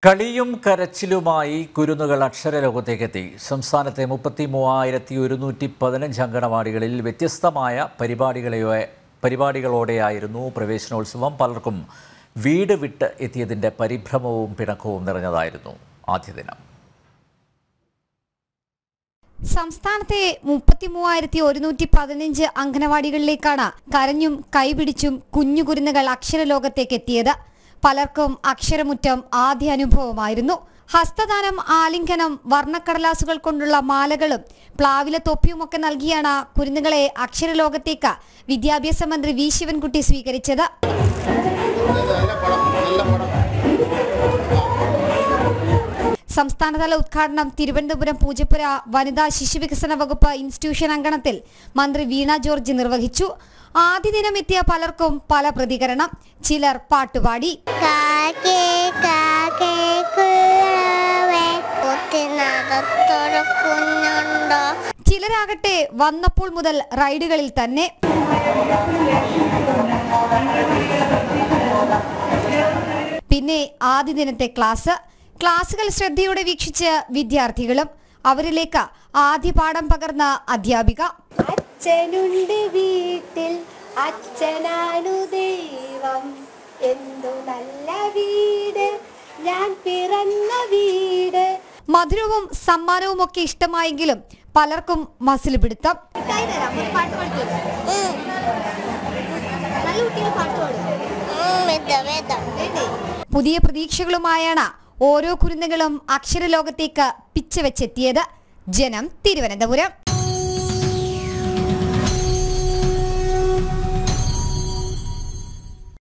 കളിയും കരച്ചിലുമായി കുരുന്നുകൾ അക്ഷരലോകത്തേക്കെത്തി സംസ്ഥാനത്തെ മുപ്പത്തി മൂവായിരത്തി ഒരുന്നൂറ്റി പതിനഞ്ച് അങ്കണവാടികളിൽ വ്യത്യസ്തമായ പരിപാടികളെയോ പരിപാടികളോടെയായിരുന്നു പ്രവേശനോത്സവം പലർക്കും വീട് വിട്ട് എത്തിയതിൻ്റെ പരിഭ്രമവും പിണക്കവും നിറഞ്ഞതായിരുന്നു ആദ്യ ദിനം സംസ്ഥാനത്തെ മുപ്പത്തി മൂവായിരത്തി ഒരുന്നൂറ്റി പതിനഞ്ച് അംഗനവാടികളിലേക്കാണ് കരഞ്ഞും കൈപിടിച്ചും കുഞ്ഞു കുരുന്നുകൾ അക്ഷരലോകത്തേക്ക് എത്തിയത് പലർക്കും അക്ഷരമുറ്റം ആദ്യ അനുഭവമായിരുന്നു ഹസ്തദാനം ആലിംഗനം വർണ്ണക്കടലാസുകൾ കൊണ്ടുള്ള മാലകളും പ്ലാവില തൊപ്പിയുമൊക്കെ നൽകിയാണ് കുരുന്നുകളെ അക്ഷരലോകത്തേക്ക് വിദ്യാഭ്യാസ മന്ത്രി വി ശിവൻകുട്ടി സ്വീകരിച്ചത് സംസ്ഥാനതല ഉദ്ഘാടനം തിരുവനന്തപുരം പൂജപ്പുര വനിതാ ശിശുവികസന വകുപ്പ് ഇൻസ്റ്റിറ്റ്യൂഷൻ അങ്കണത്തിൽ മന്ത്രി വീണ ജോർജ് നിർവഹിച്ചു ആദ്യ ദിനം എത്തിയ പലർക്കും പല പ്രതികരണം ചിലർ പാട്ടുപാടി കാക്കേ കാക്കേ കുളവേ കുത്തിനകത്തൊരു കുഞ്ഞുണ്ടോ ചിലരാകട്ടെ വന്നപ്പോൾ മുതൽ റൈഡുകളിൽ തന്നെ പിന്നെ ആദ്യ ദിനത്തെ ക്ലാസ് ക്ലാസുകൾ ശ്രദ്ധയോടെ വീക്ഷിച്ച് വിദ്യാർത്ഥികളും അവരിലേക്ക് ആദ്യ പാഠം പകർന്ന അധ്യാപിക അച്ഛനുണ്ട് വീട്ടിൽ അച്ഛനാണു ദൈവം എന്തു നല്ല വീട് ഞാൻ പിറന്ന വീട് മധുരവും സമ്മാനവും ഒക്കെ ഇഷ്ടമായെങ്കിലും പലർക്കും മസിൽ പിടുത്തം വേദ വേദ പുതിയ പ്രതീക്ഷകളുമായാണ് ഓരോ കുരുന്നുകളും അക്ഷരലോകത്തേക്ക് പിച്ചവെച്ചെത്തിയത് ജനം തിരുവനന്തപുരം